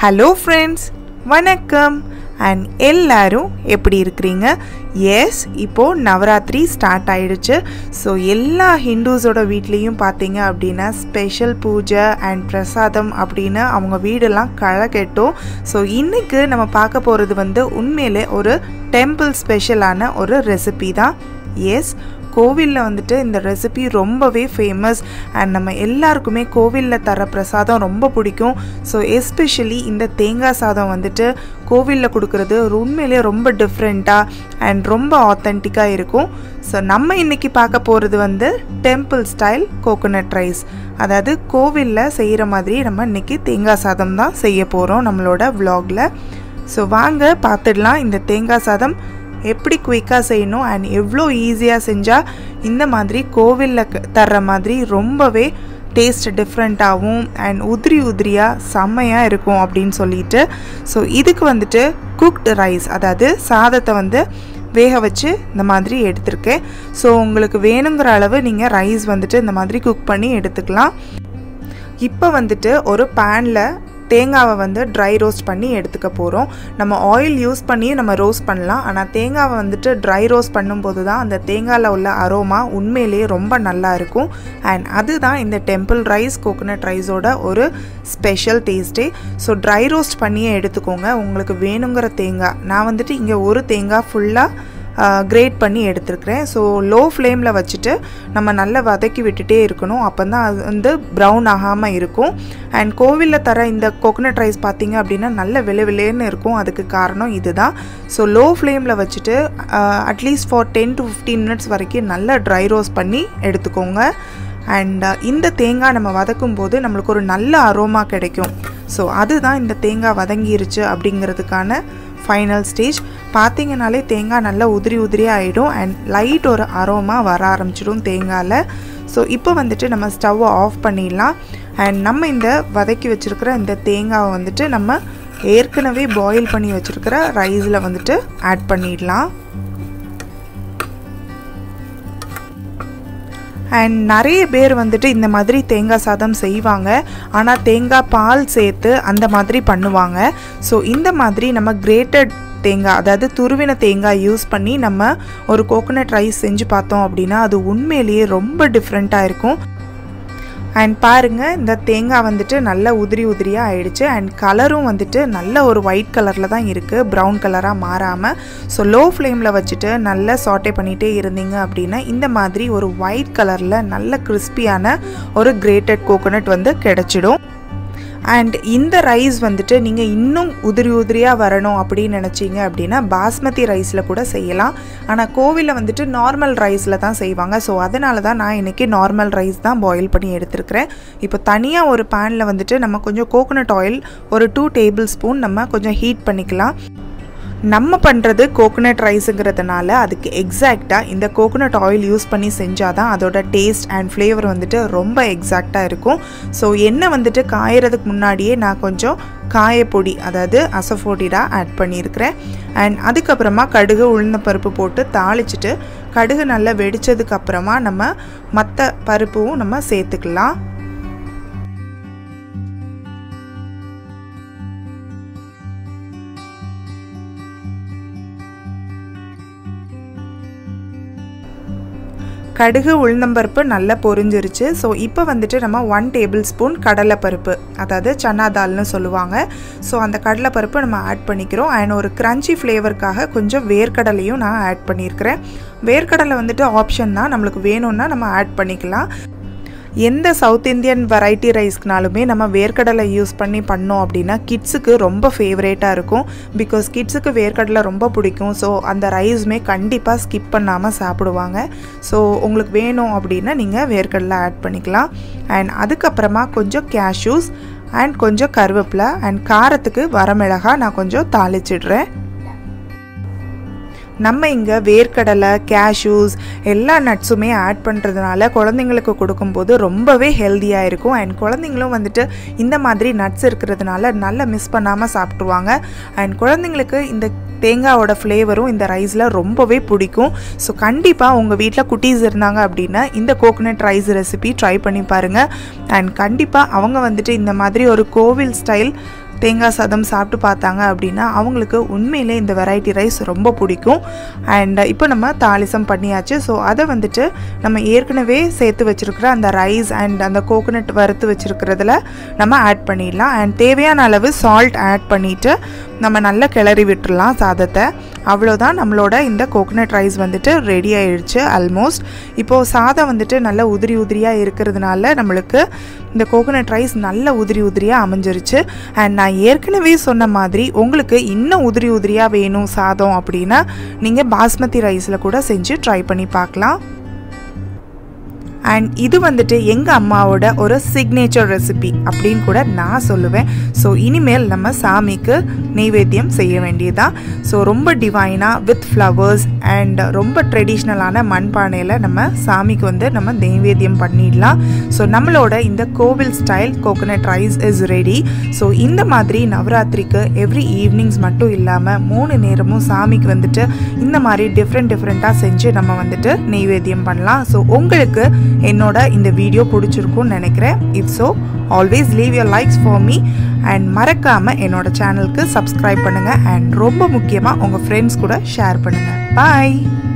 hello friends வணக்கம் and எல்லாரும் எப்படி இருக்கிறீங்க எஸ் இப்போது நவராத்திரி ஸ்டார்ட் ஆயிடுச்சு ஸோ எல்லா ஹிந்துஸோட வீட்லேயும் பார்த்தீங்க அப்படின்னா ஸ்பெஷல் பூஜை அண்ட் பிரசாதம் அப்படின்னு அவங்க வீடெல்லாம் களை கெட்டும் ஸோ இன்றைக்கு நம்ம பார்க்க போகிறது வந்து உண்மையிலே ஒரு டெம்பிள் ஸ்பெஷலான ஒரு ரெசிபி தான் எஸ் கோவிலில் வந்துட்டு இந்த ரெசிபி ரொம்பவே ஃபேமஸ் அண்ட் நம்ம எல்லாருக்குமே கோவிலில் தர பிரசாதம் ரொம்ப பிடிக்கும் ஸோ எஸ்பெஷலி இந்த தேங்காய் சாதம் வந்துட்டு கோவிலில் கொடுக்குறது உண்மையிலே ரொம்ப டிஃப்ரெண்ட்டாக அண்ட் ரொம்ப ஆத்தென்டிக்காக இருக்கும் ஸோ நம்ம இன்றைக்கி பார்க்க போகிறது வந்து டெம்பிள் ஸ்டைல் கோகோனட் ரைஸ் அதாவது கோவிலில் செய்கிற மாதிரி நம்ம இன்றைக்கி தேங்காய் சாதம் தான் செய்ய போகிறோம் நம்மளோட vlogல ஸோ வாங்க பார்த்துடலாம் இந்த தேங்காய் சாதம் எப்படி குயிக்காக செய்யணும் அண்ட் எவ்வளோ ஈஸியாக செஞ்சால் இந்த மாதிரி கோவிலில் தர்ற மாதிரி ரொம்பவே டேஸ்ட் டிஃப்ரெண்ட்டாகவும் அண்ட் உதிரி உதிரியாக செம்மையாக இருக்கும் அப்படின்னு சொல்லிட்டு ஸோ இதுக்கு வந்துட்டு குக்டு ரைஸ் அதாவது சாதத்தை வந்து வேக வச்சு இந்த மாதிரி எடுத்திருக்கேன் ஸோ உங்களுக்கு வேணுங்கிற அளவு நீங்கள் ரைஸ் வந்துட்டு இந்த மாதிரி குக் பண்ணி எடுத்துக்கலாம் இப்போ வந்துட்டு ஒரு பேனில் தேங்காவை வந்து ட்ரை ரோஸ்ட் பண்ணி எடுத்துக்க போகிறோம் நம்ம ஆயில் யூஸ் பண்ணி நம்ம ரோஸ்ட் பண்ணலாம் ஆனால் தேங்காவை வந்துட்டு ட்ரை ரோஸ்ட் பண்ணும்போது தான் அந்த தேங்காயில் உள்ள அரோமா உண்மையிலேயே ரொம்ப நல்லா இருக்கும் அண்ட் அதுதான் இந்த டெம்பிள் ரைஸ் கோகோனட் ரைஸோட ஒரு ஸ்பெஷல் டேஸ்ட்டே ஸோ ட்ரை ரோஸ்ட் பண்ணியே எடுத்துக்கோங்க உங்களுக்கு வேணுங்கிற தேங்காய் நான் வந்துட்டு இங்கே ஒரு தேங்காய் ஃபுல்லாக கிரேட் பண்ணி எடுத்துருக்கிறேன் ஸோ லோ ஃப்ளேமில் வச்சுட்டு நம்ம நல்லா வதக்கி விட்டுட்டே இருக்கணும் அப்போ தான் அது வந்து ப்ரௌன் ஆகாமல் இருக்கும் அண்ட் கோவிலில் தர இந்த கோகோனட் ரைஸ் பார்த்தீங்க அப்படின்னா நல்ல விலை விலைன்னு இருக்கும் அதுக்கு காரணம் இதுதான் ஸோ லோ ஃப்ளேமில் வச்சுட்டு at least for ten to fifteen minutes வரைக்கும் நல்லா ட்ரை ரோஸ்ட் பண்ணி எடுத்துக்கோங்க அண்ட் இந்த தேங்காய் நம்ம வதக்கும் போது நம்மளுக்கு ஒரு நல்ல அரோமா கிடைக்கும் ஸோ அதுதான் இந்த தேங்காய் வதங்கிருச்சு அப்படிங்கிறதுக்கான ஃபைனல் ஸ்டேஜ் பார்த்தீங்கனாலே தேங்காய் நல்லா உதிரி உதிரியாக ஆகிடும் அண்ட் லைட் ஒரு அரோமா வர ஆரம்பிச்சிடும் தேங்காயில் ஸோ இப்போ வந்துட்டு நம்ம ஸ்டவ்வை ஆஃப் பண்ணிடலாம் அண்ட் நம்ம இந்த வதக்கி வச்சுருக்கிற இந்த தேங்காவை வந்துட்டு நம்ம ஏற்கனவே பாயில் பண்ணி வச்சுருக்கிற ரைஸில் வந்துட்டு ஆட் பண்ணிடலாம் அண்ட் நிறைய பேர் வந்துட்டு இந்த மாதிரி தேங்காய் சாதம் செய்வாங்க ஆனால் தேங்காய் பால் சேர்த்து அந்த மாதிரி பண்ணுவாங்க ஸோ இந்த மாதிரி நம்ம கிரேட்டட் தேங்காய் அதாவது துருவின தேங்காய் யூஸ் பண்ணி நம்ம ஒரு கோகோனட் ரைஸ் செஞ்சு பார்த்தோம் அப்படின்னா அது உண்மையிலேயே ரொம்ப டிஃப்ரெண்ட்டாக இருக்கும் அண்ட் பாருங்கள் இந்த தேங்காய் வந்துட்டு நல்ல உதிரி உதிரியாக ஆயிடுச்சு அண்ட் கலரும் வந்துட்டு நல்ல ஒரு ஒயிட் கலரில் தான் இருக்குது ப்ரௌன் கலராக மாறாமல் ஸோ லோ ஃப்ளேமில் வச்சுட்டு நல்லா சாட்டே பண்ணிகிட்டே இருந்தீங்க அப்படின்னா இந்த மாதிரி ஒரு ஒயிட் கலரில் நல்ல கிறிஸ்பியான ஒரு கிரேட்டட் கோகோனட் வந்து கிடச்சிடும் அண்ட் இந்த ரைஸ் வந்துட்டு நீங்கள் இன்னும் உதிரி உதிரியாக வரணும் அப்படின்னு நினச்சிங்க அப்படின்னா பாஸ்மதி ரைஸில் கூட செய்யலாம் ஆனால் கோவிலில் வந்துட்டு நார்மல் ரைஸில் தான் செய்வாங்க ஸோ அதனால தான் நான் இன்றைக்கி நார்மல் ரைஸ் தான் பாயில் பண்ணி எடுத்துருக்கிறேன் இப்போ தனியாக ஒரு பேனில் வந்துட்டு நம்ம கொஞ்சம் கோகோனட் ஆயில் ஒரு டூ டேபிள் ஸ்பூன் நம்ம கொஞ்சம் ஹீட் பண்ணிக்கலாம் நம்ம பண்ணுறது கோகோனட் ரைஸுங்கிறதுனால அதுக்கு எக்ஸாக்டாக இந்த கோகோனட் ஆயில் யூஸ் பண்ணி செஞ்சால் தான் அதோட டேஸ்ட் அண்ட் ஃப்ளேவர் வந்துட்டு ரொம்ப எக்ஸாக்டாக இருக்கும் ஸோ எண்ணெய் வந்துட்டு காயறதுக்கு முன்னாடியே நான் கொஞ்சம் காயப்பொடி அதாவது அசஃபோடிடாக ஆட் பண்ணியிருக்கிறேன் அண்ட் அதுக்கப்புறமா கடுகு உளுந்த பருப்பு போட்டு தாளிச்சிட்டு கடுகு நல்லா வெடித்ததுக்கப்புறமா நம்ம மற்ற பருப்பும் நம்ம சேர்த்துக்கலாம் கடுகு உளுந்தம்பருப்பு நல்லா பொரிஞ்சிருச்சு ஸோ இப்போ வந்துட்டு நம்ம ஒன் டேபிள் ஸ்பூன் கடலைப்பருப்பு அதாவது சன்னா தால்னு சொல்லுவாங்க ஸோ அந்த கடலைப்பருப்பு நம்ம ஆட் பண்ணிக்கிறோம் அண்ட் ஒரு க்ரன்ச்சி ஃப்ளேவருக்காக கொஞ்சம் வேர்க்கடலையும் நான் ஆட் பண்ணியிருக்கிறேன் வேர்க்கடலை வந்துட்டு ஆப்ஷன் தான் நம்மளுக்கு வேணும்னா நம்ம ஆட் பண்ணிக்கலாம் எந்த சவுத் இந்தியன் வெரைட்டி ரைஸ்க்குனாலுமே நம்ம வேர்க்கடலை யூஸ் பண்ணி பண்ணோம் அப்படின்னா கிட்ஸுக்கு ரொம்ப ஃபேவரேட்டாக இருக்கும் பிகாஸ் கிட்ஸுக்கு வேர்க்கடலை ரொம்ப பிடிக்கும் ஸோ அந்த ரைஸுமே கண்டிப்பாக ஸ்கிப் பண்ணாமல் சாப்பிடுவாங்க ஸோ உங்களுக்கு வேணும் அப்படின்னா நீங்கள் வேர்க்கடலை ஆட் பண்ணிக்கலாம் அண்ட் அதுக்கப்புறமா கொஞ்சம் கேஷ்யூஸ் அண்ட் கொஞ்சம் கருவேப்பிலை அண்ட் காரத்துக்கு வரமிளகா நான் கொஞ்சம் தாளிச்சிடுறேன் நம்ம இங்கே வேர்க்கடலை கேஷ்யூஸ் எல்லா நட்ஸுமே ஆட் பண்ணுறதுனால குழந்தைங்களுக்கு கொடுக்கும்போது ரொம்பவே ஹெல்த்தியாக இருக்கும் அண்ட் குழந்தைங்களும் வந்துட்டு இந்த மாதிரி நட்ஸ் இருக்கிறதுனால நல்லா மிஸ் பண்ணாமல் சாப்பிட்ருவாங்க அண்ட் குழந்தைங்களுக்கு இந்த தேங்காவோட ஃப்ளேவரும் இந்த ரைஸில் ரொம்பவே பிடிக்கும் ஸோ கண்டிப்பாக உங்கள் வீட்டில் குட்டீஸ் இருந்தாங்க அப்படின்னா இந்த கோகோனட் ரைஸ் ரெசிபி ட்ரை பண்ணி பாருங்கள் அண்ட் கண்டிப்பாக அவங்க வந்துட்டு இந்த மாதிரி ஒரு கோவில் ஸ்டைல் தேங்காய் சாதம் சாப்பிட்டு பார்த்தாங்க அப்படின்னா அவங்களுக்கு உண்மையிலே இந்த வெரைட்டி ரைஸ் ரொம்ப பிடிக்கும் அண்ட் இப்போ நம்ம தாளிசம் பண்ணியாச்சு ஸோ அதை வந்துட்டு நம்ம ஏற்கனவே சேர்த்து வச்சுருக்கிற அந்த ரைஸ் அண்ட் அந்த கோகோனட் வறுத்து வச்சுருக்கிறதுல நம்ம ஆட் பண்ணிடலாம் அண்ட் தேவையான அளவு சால்ட் ஆட் பண்ணிவிட்டு நம்ம நல்லா கிளறி விட்டுறலாம் சாதத்தை அவ்வளோதான் நம்மளோட இந்த கோகோனட் ரைஸ் வந்துட்டு ரெடி ஆயிடுச்சு ஆல்மோஸ்ட் இப்போது சாதம் வந்துட்டு நல்ல உதிரி உதிரியாக இருக்கிறதுனால நம்மளுக்கு இந்த கோகோனட் ரைஸ் நல்ல உதிரி உதிரியாக அமைஞ்சிருச்சு அண்ட் நான் ஏற்கனவே சொன்ன மாதிரி உங்களுக்கு இன்னும் உதிரி உதிரியாக வேணும் சாதம் அப்படின்னா நீங்கள் பாஸ்மதி ரைஸில் கூட செஞ்சு ட்ரை பண்ணி பார்க்கலாம் அண்ட் இது வந்துட்டு எங்கள் அம்மாவோட ஒரு சிக்னேச்சர் ரெசிபி அப்படின்னு கூட நான் சொல்லுவேன் ஸோ இனிமேல் நம்ம சாமிக்கு நெய்வேத்தியம் செய்ய வேண்டியதான் ஸோ ரொம்ப டிவைனாக வித் ஃப்ளவர்ஸ் அண்ட் ரொம்ப ட்ரெடிஷ்னலான மண்பானையில் நம்ம சாமிக்கு வந்து நம்ம நெய்வேத்தியம் பண்ணிடலாம் ஸோ நம்மளோட இந்த கோவில் style coconut rice is ready so இந்த மாதிரி நவராத்திரிக்கு எவ்ரி ஈவினிங்ஸ் மட்டும் இல்லாமல் மூணு நேரமும் சாமிக்கு வந்துட்டு இந்த மாதிரி டிஃப்ரெண்ட் டிஃப்ரெண்ட்டாக செஞ்சு நம்ம வந்துட்டு நெய்வேத்தியம் பண்ணலாம் ஸோ உங்களுக்கு என்னோட இந்த வீடியோ பிடிச்சிருக்கும்னு நினைக்கிறேன் if so always leave your likes for me and மறக்காமல் என்னோட சேனலுக்கு சப்ஸ்கிரைப் பண்ணுங்கள் அண்ட் ரொம்ப முக்கியமாக உங்கள் ஃப்ரெண்ட்ஸ் கூட ஷேர் பண்ணுங்கள் பாய்